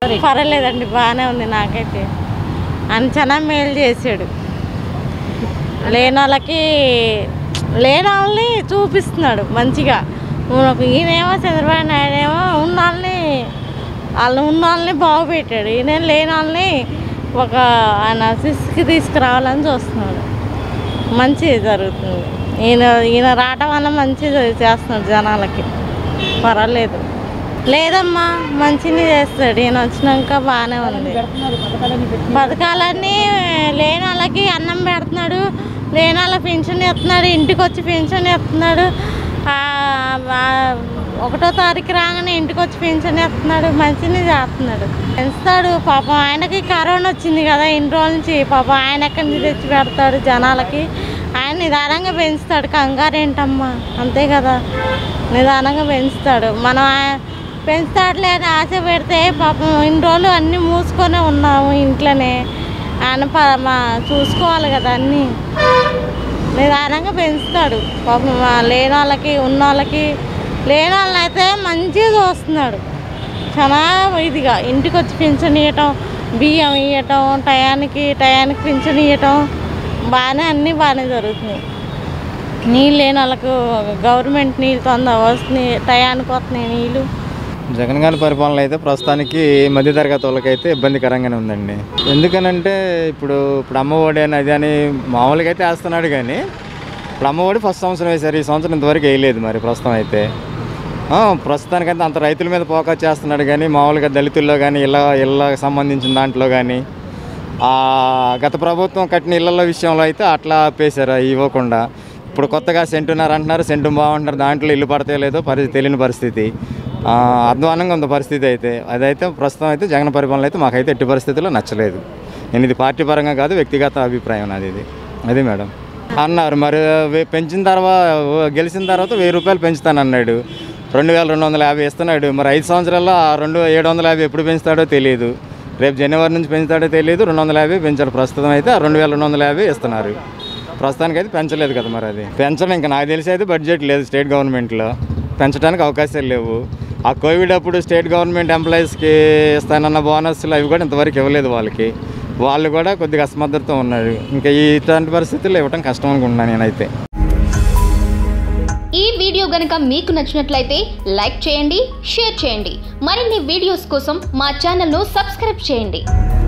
పర్వాలేదండి బాగానే ఉంది నాకైతే అంచనా మేలు చేశాడు లేని వాళ్ళకి లేని వాళ్ళని చూపిస్తున్నాడు మంచిగా మనకు ఈయనేమో చంద్రబాబు నాయుడు ఏమో ఉన్న వాళ్ళని వాళ్ళు ఉన్న వాళ్ళని బాగుపెట్టాడు ఈయన లేని వాళ్ళని ఒక ఆయన శిస్కి తీసుకురావాలని చూస్తున్నాడు మంచిది జరుగుతుంది ఈయన ఈయన రావటం వల్ల మంచిది చేస్తున్నాడు జనాలకి పర్వాలేదు లేదమ్మా మంచిని చేస్తాడు ఈయన వచ్చినాక బాగానే ఉంది పథకాలన్నీ లేని వాళ్ళకి అన్నం పెడుతున్నాడు లేని వాళ్ళకి పెన్షన్ ఇస్తున్నాడు ఇంటికి వచ్చి పెన్షన్ ఇస్తున్నాడు ఆ, ఆ, ఒకటో తారీఖు రాగానే ఇంటికి వచ్చి పెన్షన్ ఇస్తున్నాడు మంచిని చేస్తున్నాడు పెంచుతాడు పాపం ఆయనకి కరోనా వచ్చింది కదా ఇన్ని రోజుల నుంచి పాపం ఆయన ఎక్కడి నుంచి తెచ్చి పెడతాడు జనాలకి ఆయన నిదానంగా పెంచుతాడు కంగారు ఏంటమ్మా అంతే కదా నిదానంగా పెంచుతాడు మనం ఆ- పెంచుతాడులే అని ఆశ పెడితే పాపం ఇన్ని రోజులు అన్నీ మూసుకొనే ఉన్నాము ఇంట్లోనే ఆయన ప- మా చూసుకోవాలి కదా అన్నీ నిదానంగా పెంచుతాడు పాపం మా లేని వాళ్ళకి ఉన్న వాళ్ళకి లేని వాళ్ళని అయితే మంచిగా చూస్తున్నాడు చాలా ఇదిగా ఇంటికి వచ్చి పింఛన్ ఇవ్వటం బియ్యం ఇవ్వటం టయానికి టయానికి పింఛన్ ఇవ్వటం బాగానే అన్నీ బాగానే జరుగుతున్నాయి నీళ్ళు లేని వాళ్ళకు గవర్నమెంట్ నీళ్ళు తొందర వస్తున్నాయి టయానికి వస్తున్నాయి నీళ్ళు జగన్ గారి పరిపాలన అయితే ప్రస్తుతానికి మధ్యతరగతి వాళ్ళకైతే ఇబ్బందికరంగానే ఉందండి ఎందుకనంటే ఇప్పుడు ఇప్పుడు అమ్మఒడి అని అది అని మామూలుగా అయితే వేస్తున్నాడు కానీ ఇప్పుడు అమ్మఒడి ఫస్ట్ సంవత్సరం వేశారు ఈ సంవత్సరం ఇంతవరకు వేయలేదు మరి ప్రస్తుతం అయితే ఆ, ప్రస్తుతానికైతే అంత రైతుల మీద ఫోకస్ చేస్తున్నాడు కానీ మామూలుగా దళితుల్లో కానీ ఇళ్ళ ఇళ్ళకి సంబంధించిన దాంట్లో కానీ ఆ గత ప్రభుత్వం కట్టిన ఇళ్ళ విషయంలో అయితే అట్లా ఆపేశారు అవి ఇవ్వకుండా ఇప్పుడు కొత్తగా సెంటున్నారు అంటున్నారు సెంటు బాగుంటున్నారు దాంట్లో ఇల్లు పడతాయో లేదో పరి తెలియని పరిస్థితి ఆ, అధ్వానంగా ఉంది పరిస్థితి అయితే అదైతే ప్రస్తుతం అయితే జగన్ పరిపాలన అయితే మాకైతే ఎట్టి పరిస్థితుల్లో నచ్చలేదు నేను ఇది పార్టీ పరంగా కాదు వ్యక్తిగత అభిప్రాయం నాది ఇది అది మేడం అన్నారు మరి వే- పెంచిన తర్వాత గెలిచిన తర్వాత వెయ్యి రూపాయలు పెంచుతానన్నాడు రెండు వేల రెండు వందల యాభై ఇస్తున్నాడు మరి ఐదు సంవత్సరాల్లో ఆ రెండు ఏడు వందల యాభై ఎప్పుడు పెంచుతాడో తెలియదు రేపు జనవరి నుంచి పెంచుతాడో తెలియదు రెండు వందల యాభై పెంచాడు ప్రస్తుతం అయితే ఆ రెండు వేల రెండు వందల యాభై ఇస్తున్నారు ప్రస్తుతానికి అయితే పెంచలేదు కదా మరి అది పెంచడం ఇంకా నాకు తెలిసి అయితే బడ్జెట్ లేదు స్టేట్ గవర్నమెంట్లో పెంచడానికి అవకాశాలు లేవు ఆ కోవిడ్ అప్పుడు స్టేట్ గవర్నమెంట్ ఎంప్లాయీస్కి ఇస్తానన్న బోనస్లు అవి కూడా ఇంతవరకు ఇవ్వలేదు వాళ్ళకి వాళ్ళు కూడా కొద్దిగా అసమర్థతో ఉన్నారు ఇంకా ఇట్లాంటి పరిస్థితుల్లో ఇవ్వడం కష్టం అనుకుంటున్నాను నేనైతే ఈ వీడియో గనక మీకు నచ్చినట్లయితే లైక్ చేయండి షేర్ చేయండి మరిన్ని వీడియోస్ కోసం మా ఛానల్ను సబ్స్క్రైబ్ చేయండి